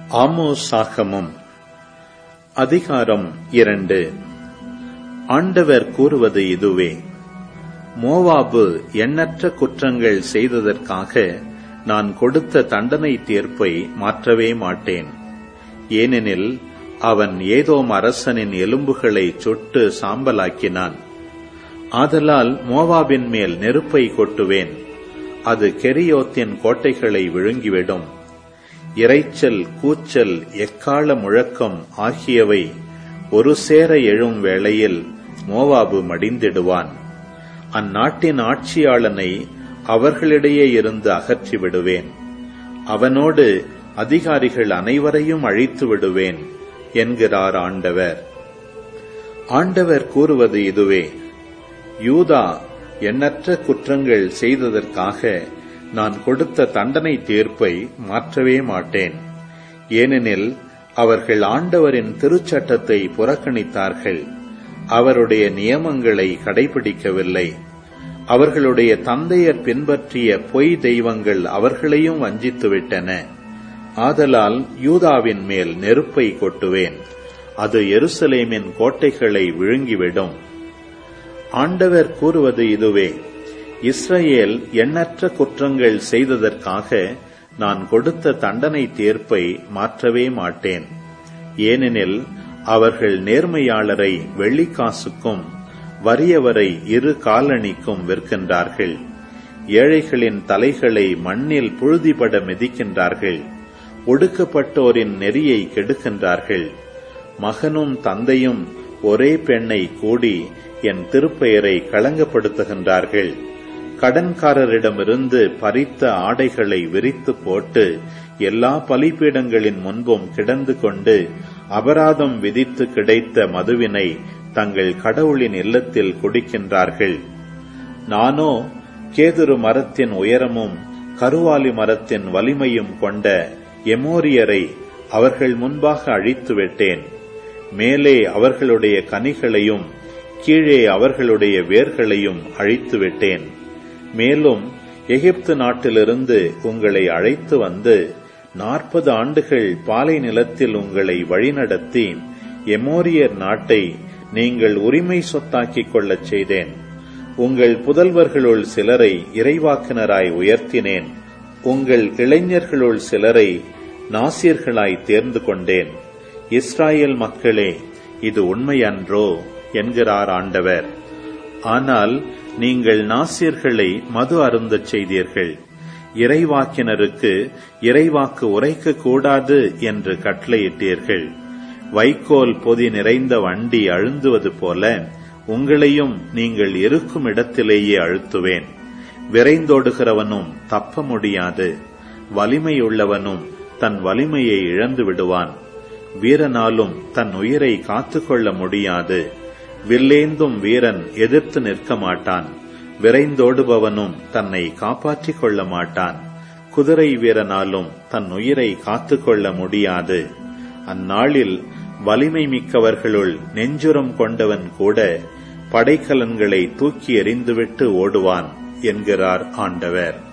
ஆமோசாகமம் அதிகாரம் இரண்டு ஆண்டவர் கூறுவது இதுவே மோவாபு எண்ணற்ற குற்றங்கள் செய்ததற்காக நான் கொடுத்த தண்டனை தீர்ப்பை மாற்றவே மாட்டேன் ஏனெனில் அவன் ஏதோம் அரசனின் எலும்புகளை சுட்டு சாம்பலாக்கினான் ஆதலால் மோவாபின் மேல் நெருப்பை கொட்டுவேன் அது கெரியோத்தின் கோட்டைகளை விழுங்கிவிடும் இரைச்சல் கூச்சல் எக்கால முழக்கம் ஆகியவை ஒரு சேர எழும் வேளையில் மோவாபு மடிந்திடுவான் அந்நாட்டின் ஆட்சியாளனை அவர்களிடையே இருந்து அகற்றி விடுவேன் அவனோடு அதிகாரிகள் அனைவரையும் அழித்து விடுவேன் என்கிறார் ஆண்டவர் ஆண்டவர் கூறுவது இதுவே யூதா எண்ணற்ற குற்றங்கள் செய்ததற்காக நான் கொடுத்த தண்டனை தீர்ப்பை மாற்றவே மாட்டேன் ஏனெனில் அவர்கள் ஆண்டவரின் திருச்சட்டத்தை புறக்கணித்தார்கள் அவருடைய நியமங்களை கடைபிடிக்கவில்லை அவர்களுடைய தந்தையர் பின்பற்றிய பொய் தெய்வங்கள் அவர்களையும் வஞ்சித்துவிட்டன ஆதலால் யூதாவின் மேல் நெருப்பை கொட்டுவேன் அது எருசலேமின் கோட்டைகளை விழுங்கிவிடும் ஆண்டவர் கூறுவது இதுவே இஸ்ரேல் எண்ணற்ற குற்றங்கள் செய்ததற்காக நான் கொடுத்த தண்டனை தீர்ப்பை மாற்றவே மாட்டேன் ஏனெனில் அவர்கள் நேர்மையாளரை வெள்ளிக்காசுக்கும் வறியவரை இரு காலணிக்கும் விற்கின்றார்கள் ஏழைகளின் தலைகளை மண்ணில் புழுதிபட மிதிக்கின்றார்கள் ஒடுக்கப்பட்டோரின் நெறியை கெடுக்கின்றார்கள் மகனும் தந்தையும் ஒரே பெண்ணை கூடி என் திருப்பெயரை களங்கப்படுத்துகின்றார்கள் கடன்காரரிடமிருந்து பறித்த ஆடைகளை விரித்து போட்டு எல்லா பலிபீடங்களின் முன்பும் கிடந்து கொண்டு அபராதம் விதித்து கிடைத்த மதுவினை தங்கள் கடவுளின் இல்லத்தில் குடிக்கின்றார்கள் நானோ கேதுரு மரத்தின் உயரமும் கருவாலி மரத்தின் வலிமையும் கொண்ட எமோரியரை அவர்கள் முன்பாக அழித்து விட்டேன் மேலே அவர்களுடைய கனிகளையும் கீழே அவர்களுடைய வேர்களையும் அழித்து விட்டேன் மேலும் எகிப்து நாட்டிலிருந்து உங்களை அழைத்து வந்து நாற்பது ஆண்டுகள் பாலை நிலத்தில் உங்களை வழிநடத்தி எமோரியர் நாட்டை நீங்கள் உரிமை சொத்தாக்கிக் கொள்ளச் செய்தேன் உங்கள் புதல்வர்களுள் சிலரை இறைவாக்கினராய் உயர்த்தினேன் உங்கள் இளைஞர்களுள் சிலரை நாசியர்களாய் தேர்ந்து கொண்டேன் இஸ்ராயேல் மக்களே இது உண்மையன்றோ என்கிறார் ஆண்டவர் ஆனால் நீங்கள் நாசியர்களை மது அருந்தச் செய்தீர்கள் இறைவாக்கினருக்கு இறைவாக்கு உரைக்க கூடாது என்று கட்டளையிட்டீர்கள் வைக்கோல் பொதி நிறைந்த வண்டி அழுந்துவது போல உங்களையும் நீங்கள் இருக்கும் இடத்திலேயே அழுத்துவேன் விரைந்தோடுகிறவனும் தப்ப முடியாது வலிமையுள்ளவனும் தன் வலிமையை இழந்து விடுவான் வீரனாலும் தன் உயிரை காத்துக்கொள்ள முடியாது வில்லேந்தும் வீரன் எதிர்த்து நிற்க மாட்டான் விரைந்தோடுபவனும் தன்னை காப்பாற்றிக் கொள்ள மாட்டான் குதிரை வீரனாலும் தன் உயிரை காத்துக்கொள்ள முடியாது அந்நாளில் வலிமை மிக்கவர்களுள் நெஞ்சுரம் கொண்டவன் கூட படைக்கலன்களை தூக்கி எறிந்துவிட்டு ஓடுவான் என்கிறார் ஆண்டவர்